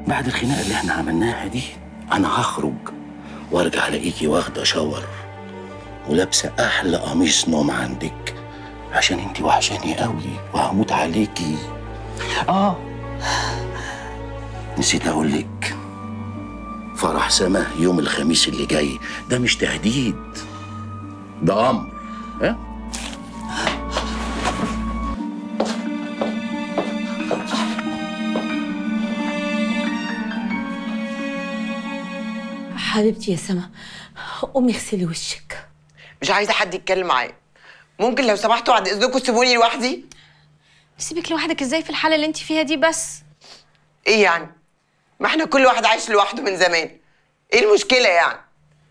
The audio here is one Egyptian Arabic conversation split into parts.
بعد الخناقه اللي احنا عملناها دي انا هخرج وارجع الاقيكي واخده شاور ولابسه احلى قميص نوم عندك عشان انتي وحشاني قوي وهموت عليكي اه نسيت اقول لك فرح سما يوم الخميس اللي جاي ده مش تهديد ده امر ها حبيبتي يا سما قومي اغسلي وشك مش عايزه حد يتكلم معايا ممكن لو سمحتوا بعد اذنكم تسيبوني لوحدي سيبك لوحدك ازاي في الحاله اللي انت فيها دي بس ايه يعني ما احنا كل واحد عايش لوحده من زمان ايه المشكله يعني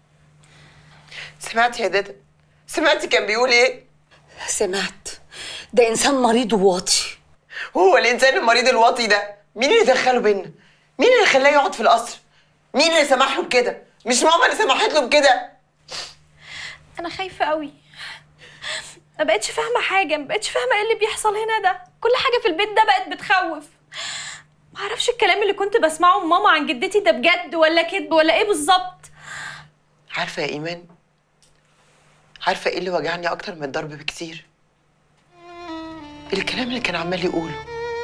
سمعتي يا دادا سمعتي كان بيقول ايه سمعت ده انسان مريض وواطي هو الانسان المريض الواطي ده مين اللي دخله بينا مين اللي خلاه يقعد في القصر مين اللي سمح له بكده مش ماما اللي سمحت له بكده انا خايفه قوي ما بقتش فاهمه حاجه ما بقتش فاهمه ايه اللي بيحصل هنا ده كل حاجه في البيت ده بقت بتخوف ما اعرفش الكلام اللي كنت بسمعه من ماما عن جدتي ده بجد ولا كذب ولا ايه بالظبط عارفه يا ايمان عارفه ايه اللي وجعني اكتر من الضرب بكتير الكلام اللي كان عمال يقوله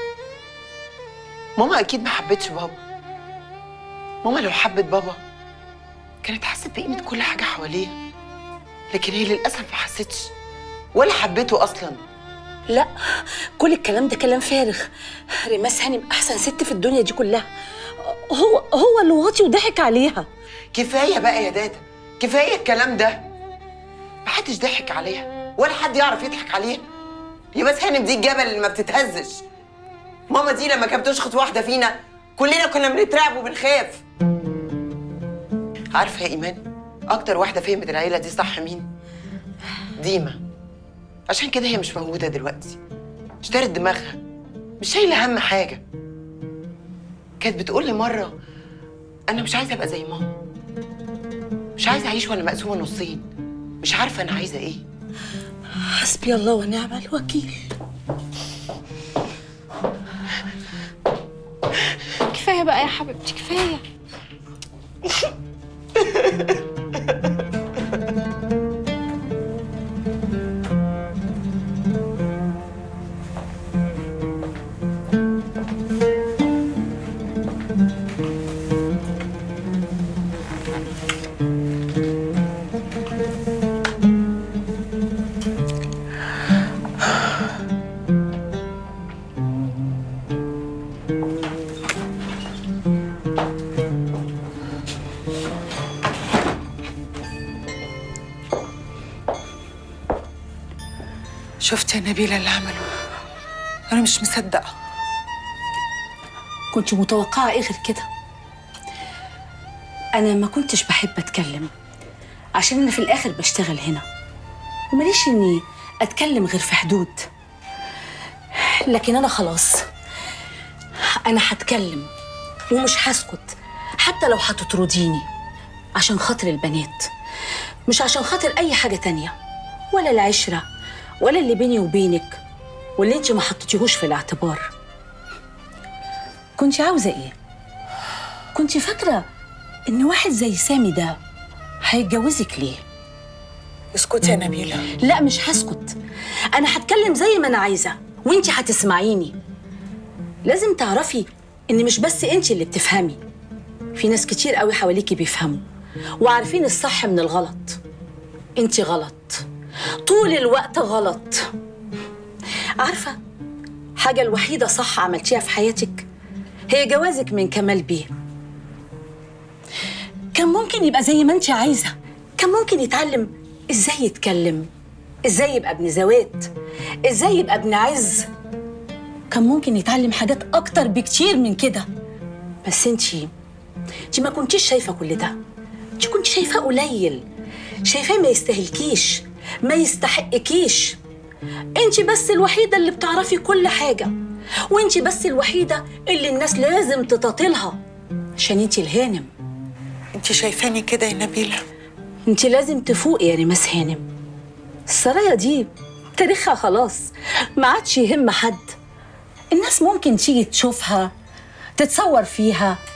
ماما اكيد ما حبتش بابا ماما لو حبت بابا كانت حست بقيمه كل حاجه حواليها لكن هي للاسف ما حستش ولا حبته اصلا لا كل الكلام ده كلام فارغ ريماس هانم احسن ست في الدنيا دي كلها هو هو اللي واطي وضحك عليها كفايه بقى يا دادا كفايه الكلام ده محدش ضحك عليها ولا حد يعرف يضحك عليها هي بس هانم دي الجبل اللي ما بتتهزش ماما دي لما كانت بتشخط واحده فينا كلنا كنا بنترعب وبنخاف عارفه يا ايمان اكتر واحده فهمت العيله دي صح مين ديما عشان كده هي مش موجوده دلوقتي اشترت دماغها مش شايله هم حاجه كانت بتقول لي مره انا مش عايزه ابقى زي ماما مش عايزه اعيش وانا مقسومه نصين مش عارفه انا عايزه ايه حسبي الله ونعم الوكيل كفايه بقى يا حبيبتي كفايه شفت يا نبيلة اللي عمله أنا مش مصدقة كنت متوقعة ايه غير كده انا ما كنتش بحب اتكلم عشان انا في الاخر بشتغل هنا وماليش اني اتكلم غير في حدود لكن انا خلاص انا هتكلم ومش هسكت حتى لو هتطرديني عشان خاطر البنات مش عشان خاطر اي حاجة تانية ولا العشرة ولا اللي بيني وبينك واللي انت ما حطيتيهوش في الاعتبار كنت عاوزة ايه؟ كنت فاكرة ان واحد زي سامي ده هيتجوزك ليه؟ اسكتي يا نبيلة لا مش هسكت انا هتكلم زي ما انا عايزة وانت هتسمعيني لازم تعرفي ان مش بس انت اللي بتفهمي في ناس كتير قوي حواليكي بيفهموا وعارفين الصح من الغلط انت غلط طول الوقت غلط عارفة حاجة الوحيدة صح عملتيها في حياتك هي جوازك من كمال بيه كان ممكن يبقى زي ما انت عايزة كان ممكن يتعلم ازاي يتكلم ازاي يبقى ابن زوات ازاي يبقى ابن عز كان ممكن يتعلم حاجات اكتر بكتير من كده بس انتي انتي ما كنتيش شايفة كل ده انتي كنت شايفاه قليل شايفاه ما يستاهلكيش ما يستحقكيش انتي بس الوحيدة اللي بتعرفي كل حاجة وانتي بس الوحيدة اللي الناس لازم تطاطلها عشان انتي الهانم انت شايفاني كده يا نبيلة انتي لازم تفوقي يا ريماس هانم السرايا دي تاريخها خلاص ما عادش يهم حد الناس ممكن تيجي تشوفها تتصور فيها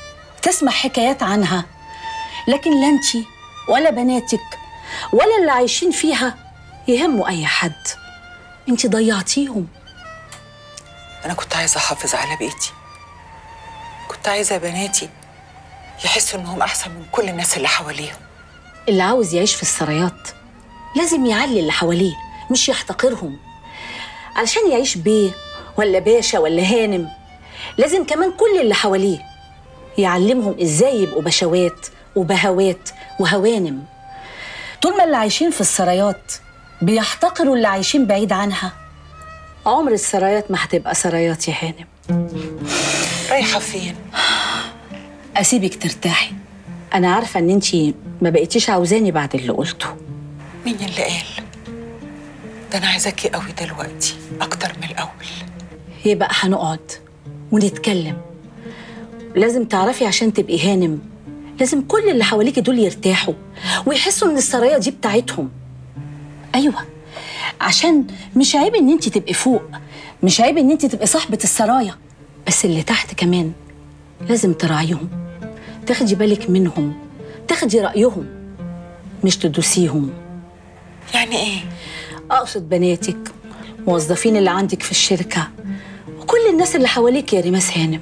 تسمع حكايات عنها لكن لا انت ولا بناتك ولا اللي عايشين فيها يهموا اي حد انت ضيعتيهم انا كنت عايزه احافظ على بيتي كنت عايزه بناتي يحسوا انهم احسن من كل الناس اللي حواليهم اللي عاوز يعيش في السرايات لازم يعلي اللي حواليه مش يحتقرهم علشان يعيش بيه ولا باشا ولا هانم لازم كمان كل اللي حواليه يعلمهم ازاي يبقوا بشوات وبهوات وهوانم طول ما اللي عايشين في السرايات بيحتقروا اللي عايشين بعيد عنها عمر السرايات ما هتبقى سرايات يا هانم رايحه فين اسيبك ترتاحي انا عارفه ان انتي ما بقيتيش عاوزاني بعد اللي قلته مين اللي قال ده انا عايزاكي قوي دلوقتي اكتر من الاول يبقى هنقعد ونتكلم لازم تعرفي عشان تبقي هانم لازم كل اللي حواليكي دول يرتاحوا ويحسوا ان السرايا دي بتاعتهم ايوه عشان مش عيب ان انت تبقي فوق مش عيب ان انت تبقي صاحبه السرايا بس اللي تحت كمان لازم تراعيهم تاخدي بالك منهم تاخدي رايهم مش تدوسيهم يعني ايه اقصد بناتك موظفين اللي عندك في الشركه وكل الناس اللي حواليك يا ريماس هانم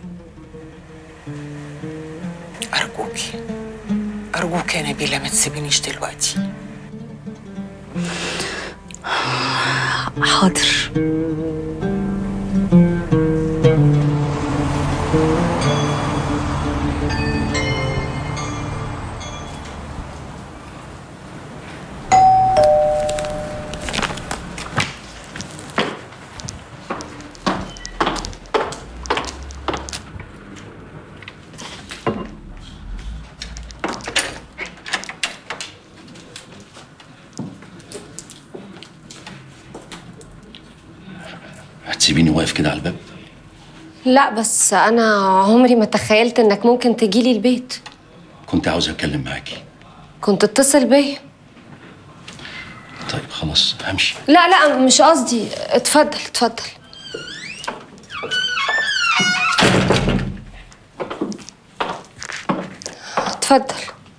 ارجوكي ارجوكي يا نبيله ما تسيبينيش دلوقتي حاضر هتسيبيني واقف كده على الباب لا بس انا عمري ما تخيلت انك ممكن تجيلي البيت كنت عاوز اتكلم معاكي كنت اتصل بيا طيب خلاص همشي لا لا مش قصدي اتفضل اتفضل اتفضل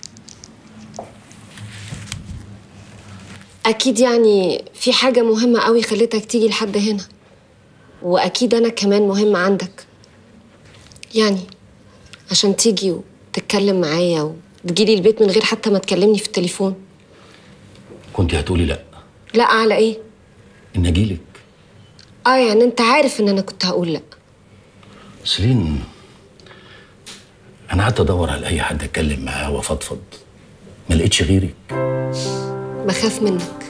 اكيد يعني في حاجة مهمة قوي خلتك تيجي لحد هنا واكيد انا كمان مهمة عندك يعني عشان تيجي وتتكلم معايا وتجيلي البيت من غير حتى ما تكلمني في التليفون كنت هتقولي لا لا على ايه ان اجيلك اه يعني انت عارف ان انا كنت هقول لا سليم انا قعدت ادور على اي حد اتكلم معاه وافضفض ما لقيتش غيرك بخاف منك